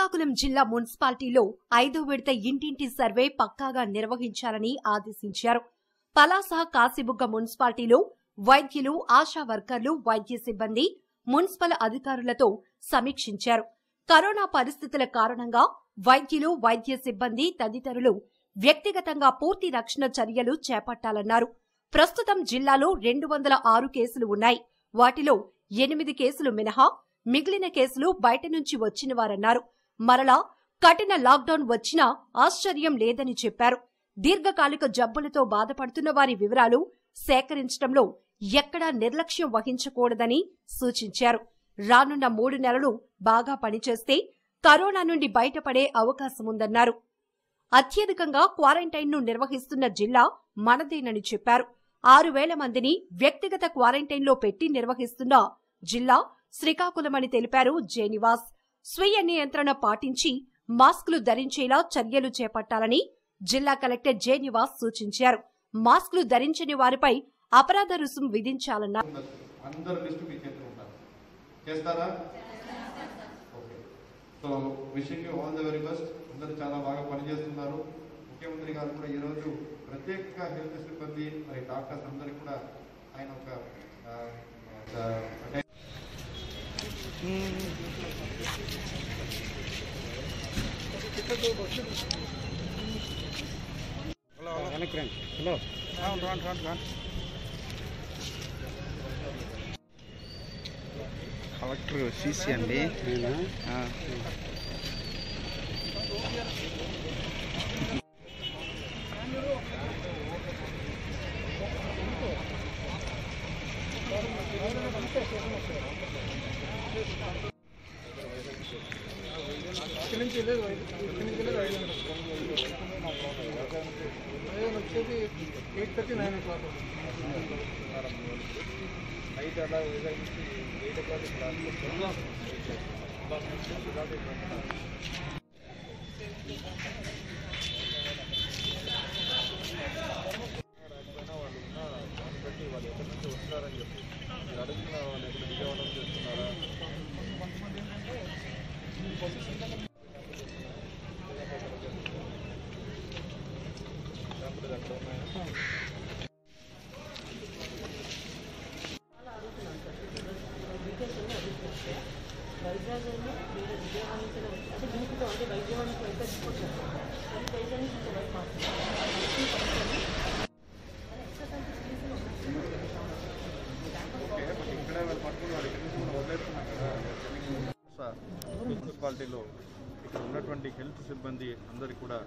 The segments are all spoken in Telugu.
శ్రీకాకుళం జిల్లా మున్సిపాలిటీలో ఐదో విడత ఇంటింటి సర్వే పక్కాగా నిర్వహించాలని ఆదేశించారు పలాస కాశీబుగ్గ మున్సిపాలిటీలో వైద్యులు ఆశా వర్కర్లు వైద్య సిబ్బంది మున్సిపల్ అధికారులతో సమీక్షించారు కరోనా పరిస్థితుల కారణంగా వైద్యులు వైద్య సిబ్బంది తదితరులు వ్యక్తిగతంగా పూర్తి రక్షణ చర్యలు చేపట్టాలన్నారు ప్రస్తుతం జిల్లాలో రెండు వందల ఆరు కేసులు ఉన్నాయి వాటిలో ఎనిమిది కేసులు మినహా మిగిలిన కేసులు బయట నుంచి వచ్చిన వారన్నారు మరలా కఠిన లాక్డౌన్ వచ్చినా ఆశ్చర్యం లేదని చెప్పారు దీర్ఘకాలిక జబ్బులతో బాధపడుతున్న వారి వివరాలు సేకరించడంలో ఎక్కడా నిర్లక్ష్యం వహించకూడదని సూచించారు రానున్న మూడు నెలలు బాగా పనిచేస్తే కరోనా నుండి బయటపడే అవకాశముందన్నారు అత్యధికంగా క్వారంటైన్ను నిర్వహిస్తున్న జిల్లా మనదేనని చెప్పారు ఆరు వేల మందిని వ్యక్తిగత క్వారంటైన్లో పెట్టి నిర్వహిస్తున్న జిల్లా శ్రీకాకుళమని తెలిపారు జేనివాస్ స్వీయ నియంత్రణ పాటించి మాస్కులు ధరించేలా చర్యలు చేపట్టాలని జిల్లా కలెక్టర్ జే నివాస్ సూచించారు మాస్కులు ధరించని వారిపై అపరాధ రుసుం విధించాలన్నారు ఉండదు. అందరు లిస్ట్ మీ చేతిలో ఉంటారు చేస్తారా okay so wishing you all the very best అందరూ చాలా బాగా పనిచేస్తున్నారు ముఖ్యమంత్రి గారు కూడా ఈరోజు ప్రత్యేకంగా హెల్త్ సిబ్బంది మరి డాక్టర్స్ అందరికీ కూడా ఆయన ఒక ఆ, ఒక అంటే కలెక్టర్ సీసీ అండి ఆ. ఓకే బట్ ఇక్కడ వాళ్ళు పట్టుకుని వాళ్ళు ఇక్కడ నుంచి మనం వదిలేస్తున్నాం కదా స- మున్సిపాలిటీలో ఇక్కడ ఉన్నటువంటి హెల్త్ సిబ్బంది అందరికీ కూడా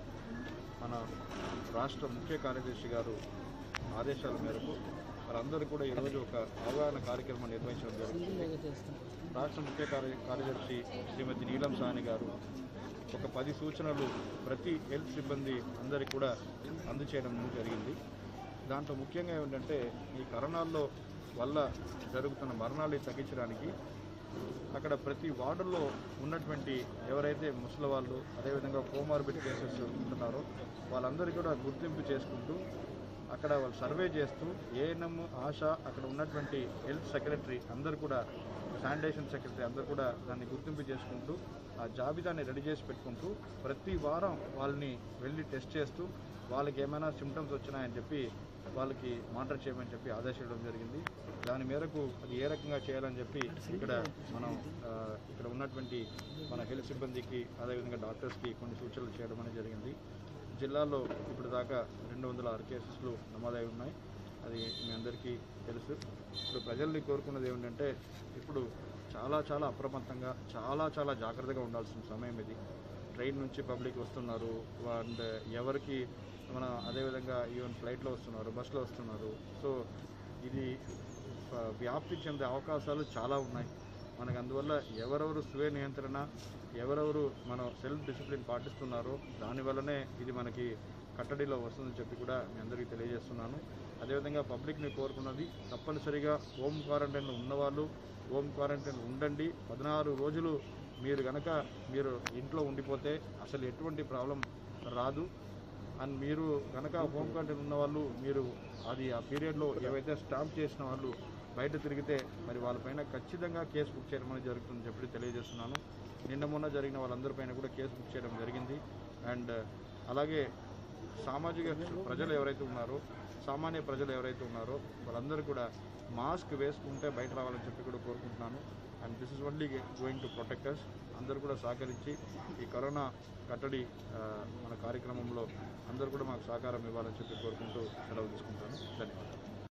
మన రాష్ట్ర ముఖ్య కార్యదర్శి గారు ఆదేశాల మేరకు వారందరూ కూడా ఈరోజు ఒక అవగాహన కార్యక్రమం నిర్వహించడం జరుగుతుంది రాష్ట్ర ముఖ్య కార్య కార్యదర్శి శ్రీమతి నీలం సాని గారు ఒక పది సూచనలు ప్రతి హెల్త్ సిబ్బంది అందరికీ కూడా అందచేయడం జరిగింది దాంట్లో ముఖ్యంగా ఏమిటంటే ఈ కరోనాల్లో వల్ల జరుగుతున్న మరణాలు తగ్గించడానికి అక్కడ ప్రతి వార్డుల్లో ఉన్నటువంటి ఎవరైతే ముసలి వాళ్ళు అదేవిధంగా కోమార్బిడ్ కేసెస్ ఉంటున్నారో వాళ్ళందరికీ కూడా గుర్తింపు చేసుకుంటూ అక్కడ వాళ్ళు సర్వే చేస్తూ ఏఎన్ఎం ఆశ అక్కడ ఉన్నటువంటి హెల్త్ సెక్రటరీ అందరు కూడా శానిటేషన్ సెక్రటరీ అందరు కూడా దాన్ని గుర్తింపు చేసుకుంటూ ఆ జాబితాని రెడీ చేసి పెట్టుకుంటూ ప్రతి వారం వాళ్ళని వెళ్ళి టెస్ట్ చేస్తూ వాళ్ళకి ఏమైనా సిమ్టమ్స్ వచ్చినాయని చెప్పి వాళ్ళకి మానిటర్ చేయమని చెప్పి ఆదేశించడం జరిగింది దాని మేరకు అది ఏ రకంగా చేయాలని చెప్పి ఇక్కడ మనం ఆ, ఇక్కడ ఉన్నటువంటి మన హెల్త్ సిబ్బందికి అదేవిధంగా డాక్టర్స్కి కొన్ని సూచనలు చేయడం అనేది జరిగింది జిల్లాలో ఇప్పుడు దాకా రెండు వందల ఆరు కేసెస్లు నమోదై ఉన్నాయి అది మీ అందరికీ తెలుసు ఇప్పుడు ప్రజల్ని కోరుకున్నది ఏమిటంటే ఇప్పుడు చాలా చాలా అప్రమత్తంగా చాలా చాలా జాగ్రత్తగా ఉండాల్సిన సమయం ఇది ట్రైన్ నుంచి పబ్లిక్ వస్తున్నారు అండ్ ఎవరికి మన అదేవిధంగా ఈవెన్ ఫ్లైట్లో వస్తున్నారు బస్సులో వస్తున్నారు సో ఇది ఆ, వ్యాప్తి చెందే అవకాశాలు చాలా ఉన్నాయి మనకు అందువల్ల ఎవరెవరు స్వీయ నియంత్రణ ఎవరెవరు మనం సెల్ఫ్ డిసిప్లిన్ పాటిస్తున్నారో దానివల్లనే ఇది మనకి కట్టడిలో వస్తుందని చెప్పి కూడా మీ అందరికీ తెలియజేస్తున్నాను అదేవిధంగా పబ్లిక్ని కోరుకున్నది తప్పనిసరిగా హోమ్ క్వారంటైన్లో ఉన్నవాళ్ళు హోమ్ క్వారంటైన్ ఉండండి పద్నాలుగు రోజులు మీరు గనక మీరు ఇంట్లో ఉండిపోతే అసలు ఎటువంటి ప్రాబ్లం రాదు అండ్ మీరు కనుక హోమ్ క్వారంటైన్ ఉన్న వాళ్ళు మీరు అది ఆ పీరియడ్లో ఏవైతే స్టాంప్ చేసిన వాళ్ళు బయట తిరిగితే మరి వాళ్ళపైన ఖచ్చితంగా కేసు బుక్ చేయడం అనేది జరుగుతుందని చెప్పి తెలియజేస్తున్నాను నిన్న మొన్న జరిగిన వాళ్ళందరిపైన కూడా కేసు బుక్ చేయడం జరిగింది అండ్ అలాగే సామాజిక ప్రజలు ఎవరైతే ఉన్నారో సామాన్య ప్రజలు ఎవరైతే ఉన్నారో వాళ్ళందరూ కూడా మాస్క్ వేసుకుంటే బయట రావాలని చెప్పి కూడా కోరుకుంటున్నాను and this is only going to protectors అందరూ కూడా సహకరించి ఈ కరోనా కట్టడి ఆ, మన కార్యక్రమంలో అందరూ కూడా మాకు సహకారం ఇవ్వాలని చెప్పి కోరుకుంటూ సెలవు తీసుకుంటాను ధన్యవాదాలు